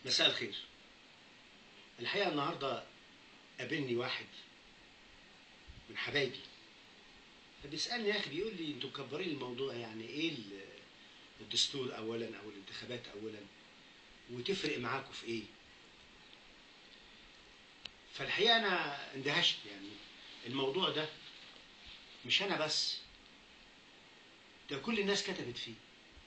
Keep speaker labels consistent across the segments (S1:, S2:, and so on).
S1: مساء الخير الحقيقة النهاردة قابلني واحد من حبايبي فبيسألني يا أخي بيقول لي أنتوا مكبرين الموضوع يعني إيه ال- الدستور أولا أو الانتخابات أولا وتفرق معاكم في إيه؟ فالحقيقة أنا اندهشت يعني الموضوع ده مش أنا بس ده كل الناس كتبت فيه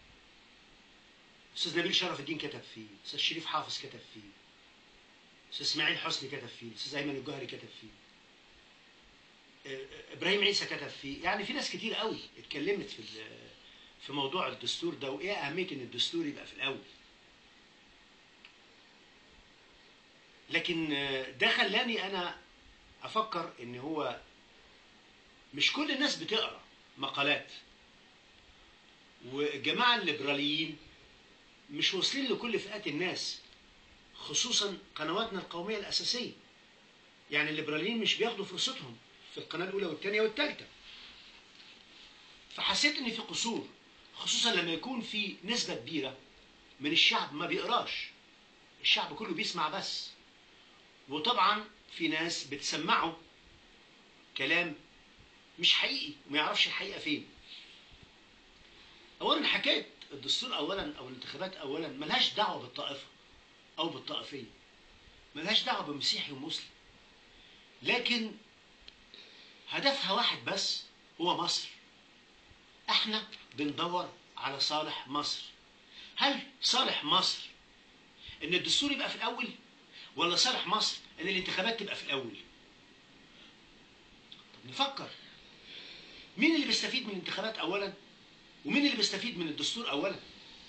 S1: استاذ نبيل شرف الدين كتب فيه استاذ شريف حافظ كتب فيه استاذ اسماعيل حسني كتب فيه استاذ ايمن الجوهري كتب فيه آه، آه، ابراهيم عيسى كتب فيه يعني في ناس كتير قوي اتكلمت في ال- في موضوع الدستور ده وايه اهميه ان الدستور يبقى في الاول لكن آه، ده خلاني انا افكر ان هو مش كل الناس بتقرا مقالات والجماعه الليبراليين مش واصلين لكل فئات الناس خصوصا قنواتنا القومية الأساسية يعني الليبراليين مش بياخدوا فرصتهم في القناة الأولى والثانية والثالثة فحسيت إن في قصور خصوصا لما يكون في نسبة كبيرة من الشعب ما بيقراش الشعب كله بيسمع بس وطبعا في ناس بتسمعه كلام مش حقيقي وما يعرفش الحقيقة فين اولا حكايه الدستور اولا او الانتخابات اولا ملهاش دعوه بالطائفه او بالطائفيه ملهاش دعوه بمسيحي ومسلم لكن هدفها واحد بس هو مصر احنا بندور على صالح مصر هل صالح مصر ان الدستور يبقى في الاول ولا صالح مصر ان الانتخابات تبقى في الاول طب نفكر مين اللي بيستفيد من الانتخابات اولا ومين اللي بيستفيد من الدستور اولا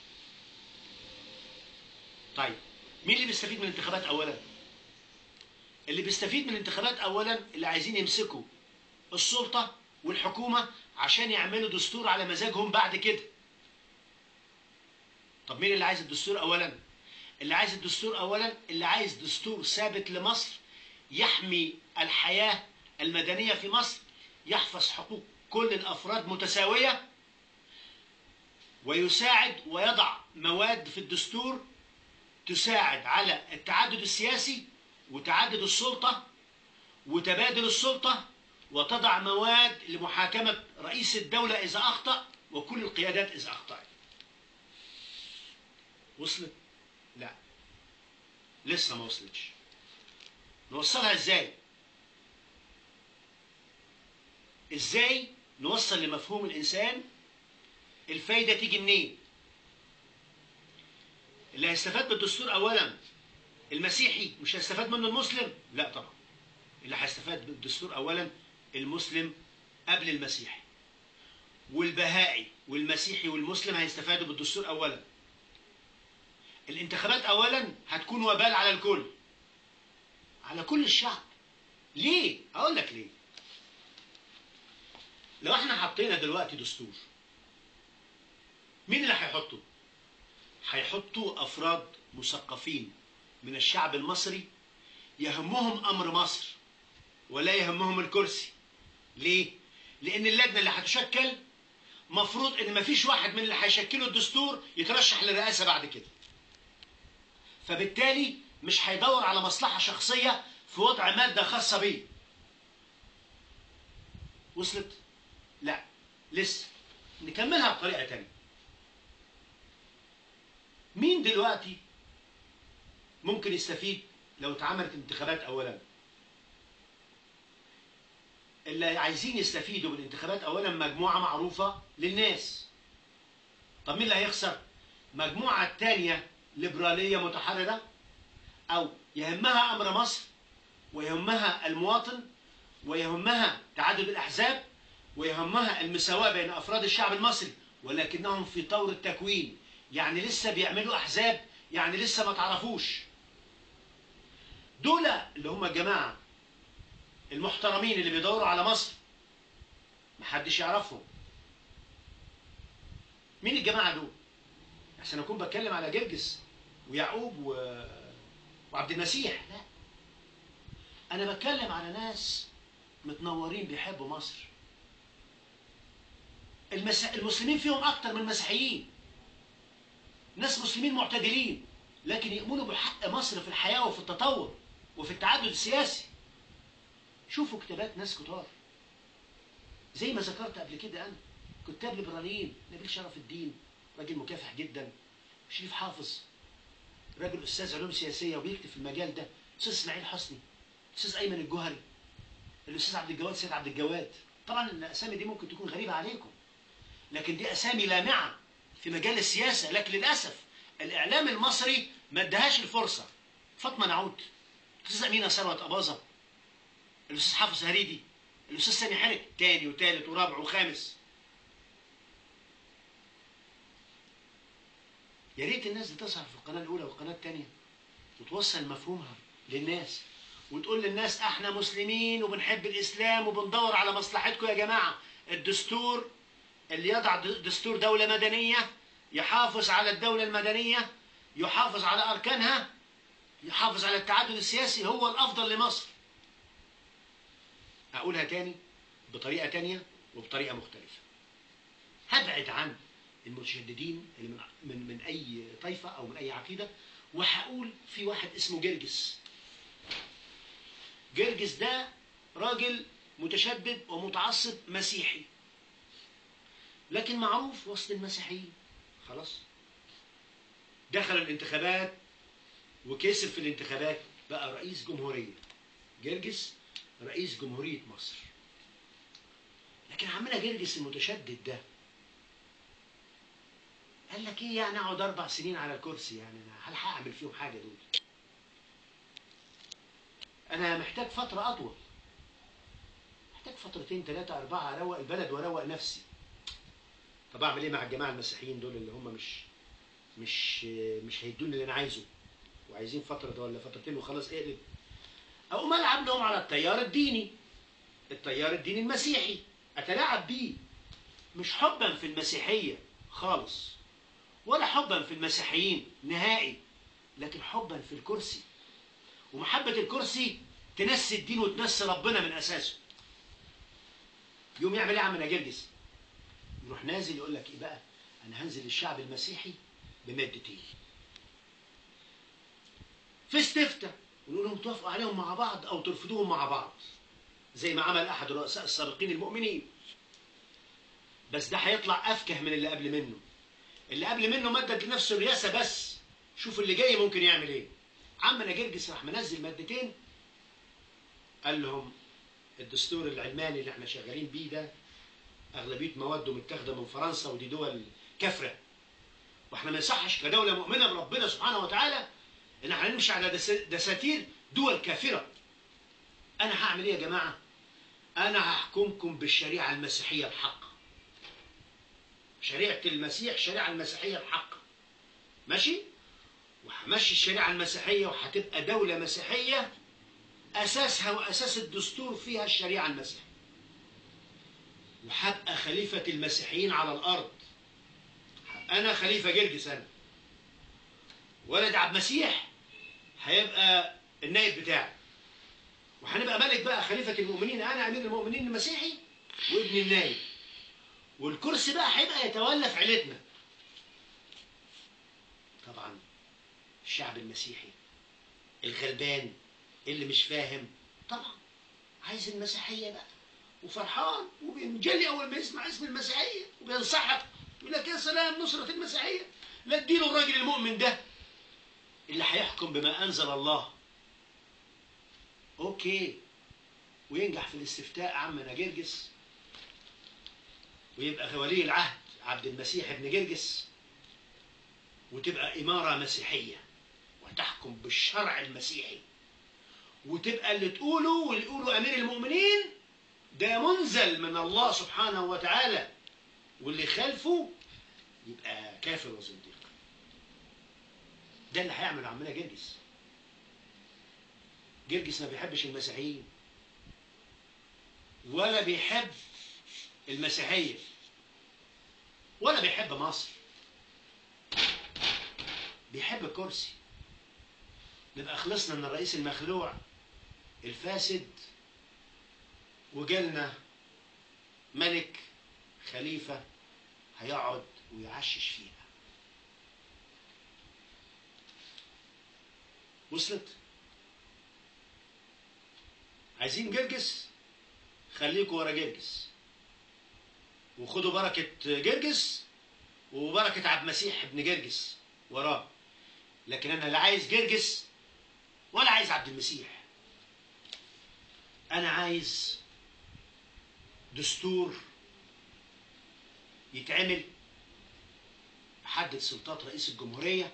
S1: طيب مين اللي بيستفيد من الانتخابات اولا اللي بيستفيد من الانتخابات اولا اللي عايزين يمسكوا السلطة والحكومة عشان يعملوا دستور على مزاجهم بعد كده طب مين اللي عايز الدستور اولا اللي عايز الدستور اولا اللي عايز دستور ثابت لمصر يحمي الحياة المدنية في مصر يحفظ حقوق كل الافراد متساويه ويساعد ويضع مواد في الدستور تساعد على التعدد السياسي وتعدد السلطة وتبادل السلطة وتضع مواد لمحاكمة رئيس الدولة إذا أخطأ وكل القيادات إذا أخطأت وصلت؟ لا لسه ما وصلتش نوصلها ازاي؟ ازاي نوصل لمفهوم الإنسان الفايدة تيجي منين؟ اللي هيستفاد بالدستور أولا المسيحي مش هيستفاد منه المسلم؟ لا طبعا. اللي هيستفاد بالدستور أولا المسلم قبل المسيحي. والبهائي والمسيحي والمسلم هيستفادوا بالدستور أولا. الانتخابات أولا هتكون وبال على الكل. على كل الشعب. ليه؟ أقول لك ليه. لو احنا حطينا دلوقتي دستور مين اللي هيحطه؟ هيحطوا أفراد مثقفين من الشعب المصري يهمهم أمر مصر ولا يهمهم الكرسي. ليه؟ لأن اللجنة اللي هتشكل مفروض إن مفيش واحد من اللي هيشكلوا الدستور يترشح للرئاسة بعد كده. فبالتالي مش هيدور على مصلحة شخصية في وضع مادة خاصة بيه. وصلت؟ لا لسه نكملها بطريقة تانية. مين دلوقتي ممكن يستفيد لو اتعملت انتخابات اولا اللي عايزين يستفيدوا من الانتخابات اولا مجموعه معروفه للناس طب مين اللي هيخسر مجموعه تانية ليبراليه متحرره او يهمها امر مصر ويهمها المواطن ويهمها تعدد الاحزاب ويهمها المساواه بين افراد الشعب المصري ولكنهم في طور التكوين يعني لسه بيعملوا احزاب يعني لسه ما تعرفوش دول اللي هم الجماعه المحترمين اللي بيدوروا على مصر محدش يعرفهم مين الجماعه دول عشان اكون بتكلم على جرجس ويعقوب و... وعبد المسيح لا انا بتكلم على ناس متنورين بيحبوا مصر المس... المسلمين فيهم اكتر من المسيحيين ناس مسلمين معتدلين لكن يؤمنوا بحق مصر في الحياة وفي التطور وفي التعدد السياسي شوفوا كتابات ناس كتار زي ما ذكرت قبل كده أنا كتاب ليبراليين نبيل شرف الدين راجل مكافح جدا شريف حافظ راجل أستاذ علوم سياسية وبيكتب في المجال ده أستاذ إسماعيل حسني أستاذ أيمن الجوهري الأستاذ عبد الجواد سيد عبد الجواد طبعا الأسامي دي ممكن تكون غريبة عليكم لكن دي أسامي لامعة في مجال السياسة لكن للأسف الإعلام المصري ما ادهاش الفرصة فاطمة نعود الأستاذ أمينة ثروت أباظة الأستاذ حافظ هريدي الأستاذ سامي حرك تاني وتالت ورابع وخامس يا ريت الناس دي تظهر في القناة الأولى والقناة الثانية وتوصل مفهومها للناس وتقول للناس احنا مسلمين وبنحب الإسلام وبندور على مصلحتكم يا جماعة الدستور اللي يضع دستور دولة مدنية يحافظ على الدولة المدنية يحافظ على أركانها يحافظ على التعدد السياسي هو الأفضل لمصر أقولها تاني بطريقة تانية وبطريقة مختلفة هبعد عن المتشددين اللي من, من, من أي طائفة أو من أي عقيدة وهقول في واحد اسمه جرجس جرجس ده راجل متشدد ومتعصب مسيحي لكن معروف وسط المسيحيين خلاص دخل الانتخابات وكسب في الانتخابات بقى رئيس جمهورية جرجس رئيس جمهورية مصر لكن عمنا جرجس المتشدد ده قال لك ايه يعني اقعد اربع سنين على الكرسي يعني انا هل هعمل فيهم حاجه دول انا محتاج فتره اطول محتاج فترتين ثلاثه اربعه اروق البلد واروق نفسي طب اعمل ايه مع الجماعه المسيحيين دول اللي هم مش مش مش هيدوني اللي انا عايزه وعايزين فتره ولا فترتين وخلاص اقلب اقوم العب لهم على التيار الديني التيار الديني المسيحي اتلاعب بيه مش حبا في المسيحيه خالص ولا حبا في المسيحيين نهائي لكن حبا في الكرسي ومحبة الكرسي تنسي الدين وتنسي ربنا من أساسه يوم يعمل ايه يا عم نجرجس يروح نازل يقول لك ايه بقى انا هنزل الشعب المسيحي بمادتين في استفتاء ونقول لهم توافقوا عليهم مع بعض او ترفضوهم مع بعض زي ما عمل احد الرؤساء السابقين المؤمنين بس ده هيطلع افكه من اللي قبل منه اللي قبل منه مدد لنفسه الرئاسه بس شوف اللي جاي ممكن يعمل ايه عمنا جرجس راح منزل مادتين قال لهم الدستور العلماني اللي احنا شغالين بيه ده اغلبيه مواده متاخده من فرنسا ودي دول كفره واحنا ما يصحش كدوله مؤمنه بربنا سبحانه وتعالى ان احنا نمشي على دساتير دول كافره انا هعمل ايه يا جماعه انا هحكمكم بالشريعه المسيحيه الحق شريعه المسيح شريعه المسيحيه الحق ماشي وهمشي الشريعه المسيحيه وهتبقى دوله مسيحيه اساسها واساس الدستور فيها الشريعه المسيحيه وهبقى خليفه المسيحيين على الارض انا خليفه جرجس انا ولد عبد المسيح هيبقى النائب بتاعي وهنبقى ملك بقى خليفه المؤمنين انا امير المؤمنين المسيحي وابن النائب والكرسي بقى هيبقى يتولى في عيلتنا طبعا الشعب المسيحي الغلبان اللي مش فاهم طبعا عايز المسيحية بقى وفرحان وبينجلي أول ما يسمع اسم المسيحية وبينصحك يقول لك يا سلام نصرة المسيحية لا اديله الراجل المؤمن ده اللي هيحكم بما أنزل الله أوكي وينجح في الاستفتاء عمنا جرجس ويبقى ولي العهد عبد المسيح ابن جرجس وتبقى إمارة مسيحية وتحكم بالشرع المسيحي وتبقى اللي تقوله واللي يقوله أمير المؤمنين ده منزل من الله سبحانه وتعالى واللي خالفه يبقى كافر وزنديق ده اللي هيعمله عمنا جرجس جرجس ما بيحبش المسيحيين ولا بيحب المسيحية ولا بيحب مصر بيحب الكرسي نبقى خلصنا من الرئيس المخلوع الفاسد وجالنا ملك خليفة هيقعد ويعشش فيها وصلت عايزين جرجس خليكوا ورا جرجس وخدوا بركة جرجس وبركة عبد المسيح ابن جرجس وراه لكن أنا لا عايز جرجس ولا عايز عبد المسيح أنا عايز دستور يتعمل حدد سلطات رئيس الجمهورية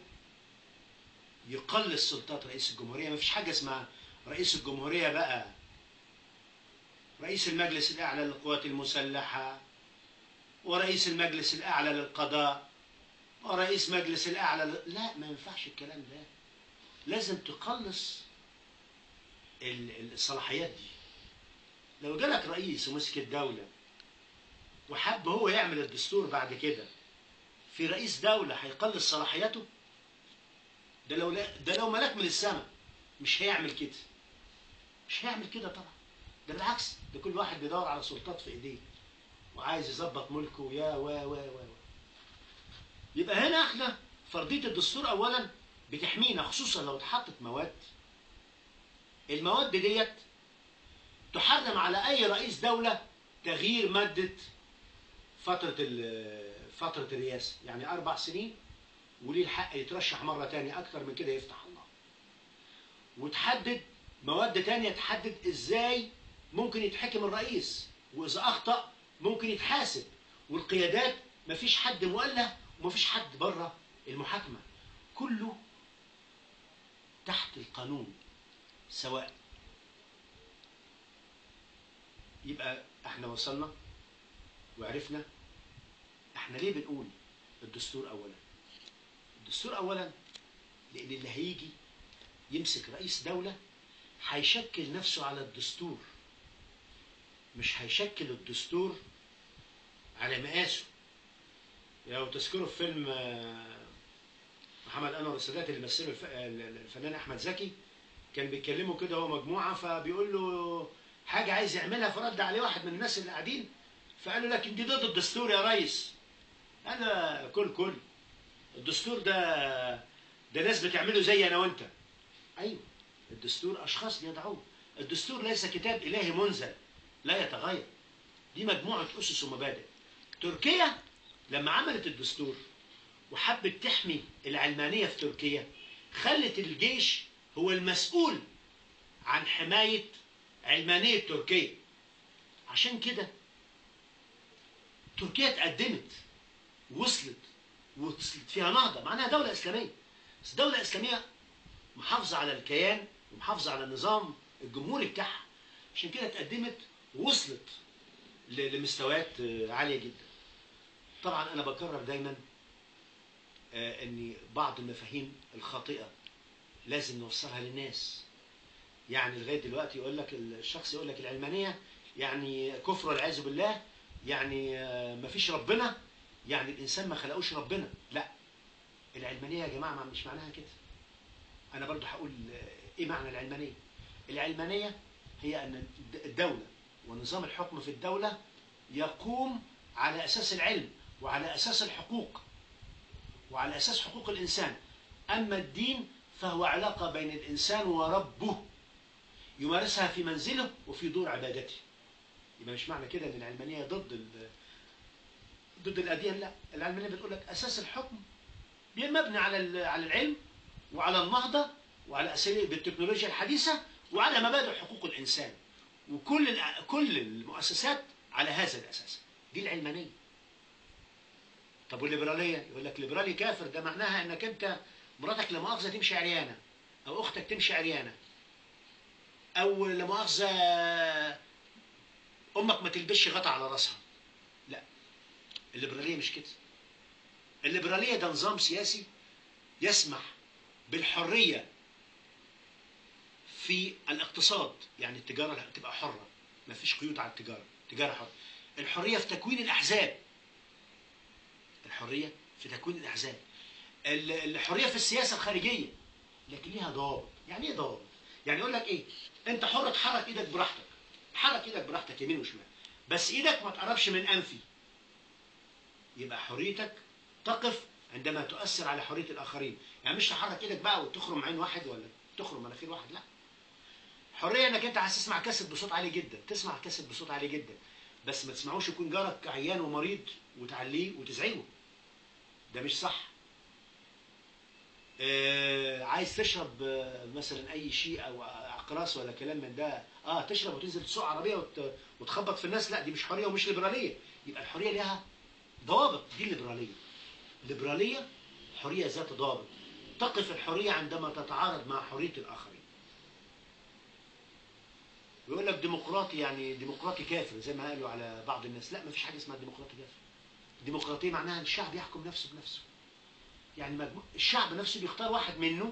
S1: يقلص سلطات رئيس الجمهورية مفيش حاجة اسمها رئيس الجمهورية بقى رئيس المجلس الأعلى للقوات المسلحة ورئيس المجلس الأعلى للقضاء ورئيس مجلس الأعلى ل... لا ما ينفعش الكلام ده لازم تقلص ال- الصلاحيات دي لو جالك رئيس ومسك الدولة وحب هو يعمل الدستور بعد كده في رئيس دولة هيقلص صلاحياته ده لو لا ده لو ملاك من السماء مش هيعمل كده مش هيعمل كده طبعا ده بالعكس ده كل واحد بيدور على سلطات في ايديه وعايز يظبط ملكه يا و و و و يبقى هنا احنا فرضية الدستور اولا بتحمينا خصوصا لو اتحطت مواد المواد ديت تحرم على اي رئيس دولة تغيير مادة فترة ال- فترة الرئاسة يعني اربع سنين وليه الحق يترشح مرة تانية اكتر من كده يفتح الله وتحدد مواد تانية تحدد ازاي ممكن يتحكم الرئيس واذا اخطأ ممكن يتحاسب والقيادات مفيش حد مؤله ومفيش حد بره المحاكمة كله تحت القانون سواء يبقى احنا وصلنا وعرفنا احنا ليه بنقول الدستور اولا الدستور اولا لان اللي هيجي يمسك رئيس دولة هيشكل نفسه على الدستور مش هيشكل الدستور على مقاسه لو تذكروا في فيلم آه، محمد انور السادات اللي مثله الف- الفنان احمد زكي كان بيتكلموا كده هو مجموعه فبيقول له حاجه عايز يعملها فرد عليه واحد من الناس اللي قاعدين فقال له لكن دي ضد الدستور يا ريس انا كل كل الدستور ده ده ناس بتعمله زي انا وانت ايوه الدستور اشخاص بيضعوه الدستور ليس كتاب الهي منزل لا يتغير دي مجموعه اسس ومبادئ تركيا لما عملت الدستور وحبت تحمي العلمانيه في تركيا خلت الجيش هو المسؤول عن حمايه علمانيه تركيا عشان كده تركيا اتقدمت وصلت وصلت فيها نهضه معناها دوله اسلاميه بس الدوله الاسلاميه محافظه على الكيان ومحافظه على النظام الجمهوري بتاعها عشان كده اتقدمت ووصلت ل- لمستويات آه، عاليه جدا طبعا انا بكرر دايما آه، ان بعض المفاهيم الخاطئه لازم نوصلها للناس يعني لغايه دلوقتي يقول لك الشخص يقول لك العلمانيه يعني كفر والعياذ بالله يعني آه، مفيش ربنا يعني الانسان ما خلقوش ربنا لا العلمانيه يا جماعه ما- مش معناها كده انا برضو هقول آه، ايه معنى العلمانيه العلمانيه هي ان الد- الدوله ونظام الحكم في الدوله يقوم على اساس العلم وعلى اساس الحقوق وعلى اساس حقوق الانسان اما الدين فهو علاقه بين الانسان وربه يمارسها في منزله وفي دور عبادته يبقى مش معنى كده ان العلمانيه ضد ال- ضد الاديان لا العلمانيه بتقول لك اساس الحكم مبني على ال- على العلم وعلى النهضه وعلى اساليب التكنولوجيا الحديثه وعلى مبادئ حقوق الانسان وكل الأ- كل المؤسسات على هذا الاساس دي العلمانيه طب والليبراليه يقول لك ليبرالي كافر ده معناها انك انت مراتك لا مؤاخذه تمشي عريانه او اختك تمشي عريانه او لا مؤاخذه امك ما تلبسش غطا على راسها لا الليبراليه مش كده الليبراليه ده نظام سياسي يسمح بالحريه في الاقتصاد يعني التجاره تبقى حره ما فيش قيود على التجاره تجاره حره الحريه في تكوين الاحزاب الحريه في تكوين الاحزاب ال- الحريه في السياسه الخارجيه لكن ليها ضوابط يعني ايه ضوابط يعني يقول لك ايه انت حر تحرك ايدك براحتك حرك ايدك براحتك يمين وشمال بس ايدك ما تقربش من انفي يبقى حريتك تقف عندما تؤثر على حريه الاخرين يعني مش تحرك ايدك بقى وتخرم عين واحد ولا تخرج مناخير واحد لا حريه انك انت عايز تسمع كاسيت بصوت عالي جدا تسمع كاسيت بصوت عالي جدا بس ما تسمعوش يكون جارك عيان ومريض وتعليه وتزعجه ده مش صح آه عايز تشرب آه مثلا اي شيء او اقراص ولا كلام من ده اه تشرب وتنزل تسوق عربيه وت... وتخبط في الناس لا دي مش حريه ومش ليبراليه يبقى الحريه لها ضوابط دي الليبراليه الليبراليه حريه ذات ضوابط تقف الحريه عندما تتعارض مع حريه الاخرين يقول لك ديمقراطي يعني ديمقراطي كافر زي ما قالوا على بعض الناس لا ما فيش حاجه اسمها ديمقراطي كافر الديمقراطيه معناها ان الشعب يحكم نفسه بنفسه يعني مجموع الشعب نفسه بيختار واحد منه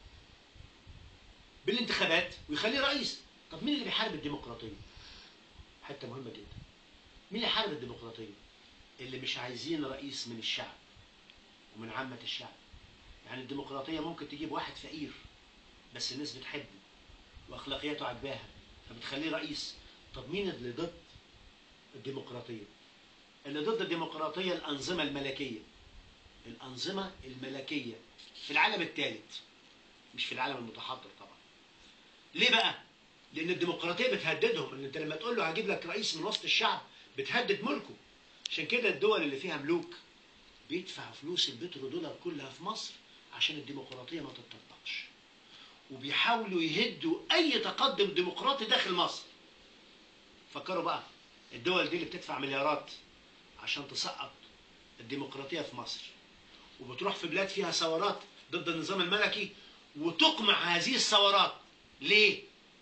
S1: بالانتخابات ويخليه رئيس طب مين اللي بيحارب الديمقراطيه حته مهمه جدا مين اللي يحارب الديمقراطيه اللي مش عايزين رئيس من الشعب ومن عامه الشعب يعني الديمقراطيه ممكن تجيب واحد فقير بس الناس بتحبه واخلاقياته عجباها فبتخليه رئيس طب مين اللي ضد الديمقراطيه اللي ضد الديمقراطيه الانظمه الملكيه الانظمه الملكيه في العالم الثالث مش في العالم المتحضر طبعا ليه بقى لان الديمقراطيه بتهددهم ان انت لما تقول له هجيب لك رئيس من وسط الشعب بتهدد ملكه عشان كده الدول اللي فيها ملوك بيدفع فلوس البترو دولار كلها في مصر عشان الديمقراطيه ما تتطبقش وبيحاولوا يهدوا اي تقدم ديمقراطي داخل مصر فكروا بقى الدول دي اللي بتدفع مليارات عشان تسقط الديمقراطيه في مصر وبتروح في بلاد فيها ثورات ضد النظام الملكي وتقمع هذه الثورات ليه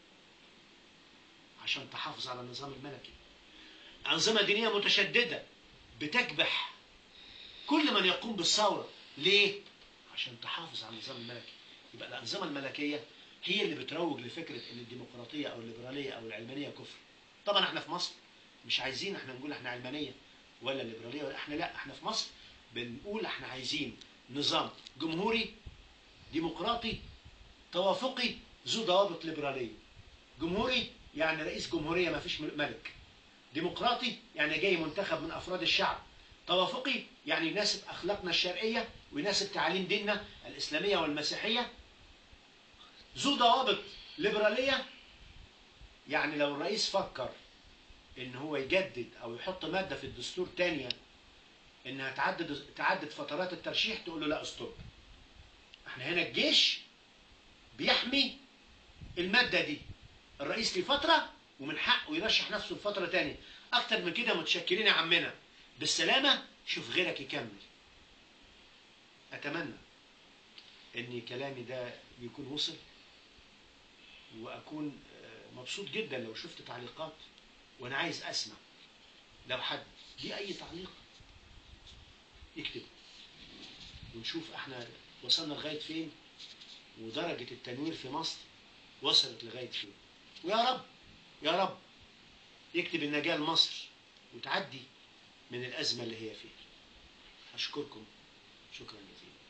S1: عشان تحافظ على النظام الملكي أنظمة دينية متشددة بتكبح كل من يقوم بالثورة ليه عشان تحافظ على النظام الملكي يبقى الأنظمة الملكية هي اللي بتروج لفكرة ان الديمقراطية او الليبرالية او العلمانية كفر طبعا احنا في مصر مش عايزين احنا نقول احنا علمانية ولا ليبرالية ولا احنا لا احنا في مصر بنقول احنا عايزين نظام جمهوري ديمقراطي توافقي ذو ضوابط ليبرالية جمهوري يعني رئيس جمهورية ما فيش ملك ديمقراطي يعني جاي منتخب من أفراد الشعب توافقي يعني يناسب أخلاقنا الشرعية ويناسب تعاليم ديننا الإسلامية والمسيحية ذو ضوابط ليبرالية يعني لو الرئيس فكر ان هو يجدد او يحط مادة في الدستور تانية انها تعدد تعدد فترات الترشيح تقول له لا استوب احنا هنا الجيش بيحمي المادة دي الرئيس ليه فترة ومن حقه يرشح نفسه لفترة تانية اكتر من كده متشكرين يا عمنا بالسلامة شوف غيرك يكمل اتمنى ان كلامي ده يكون وصل واكون مبسوط جدا لو شفت تعليقات وانا عايز اسمع لو حد ليه اي تعليق يكتب ونشوف احنا وصلنا لغايه فين ودرجه التنوير في مصر وصلت لغايه فين ويا رب يا رب يكتب النجاه لمصر وتعدي من الازمه اللي هي فيها اشكركم شكرا جزيلا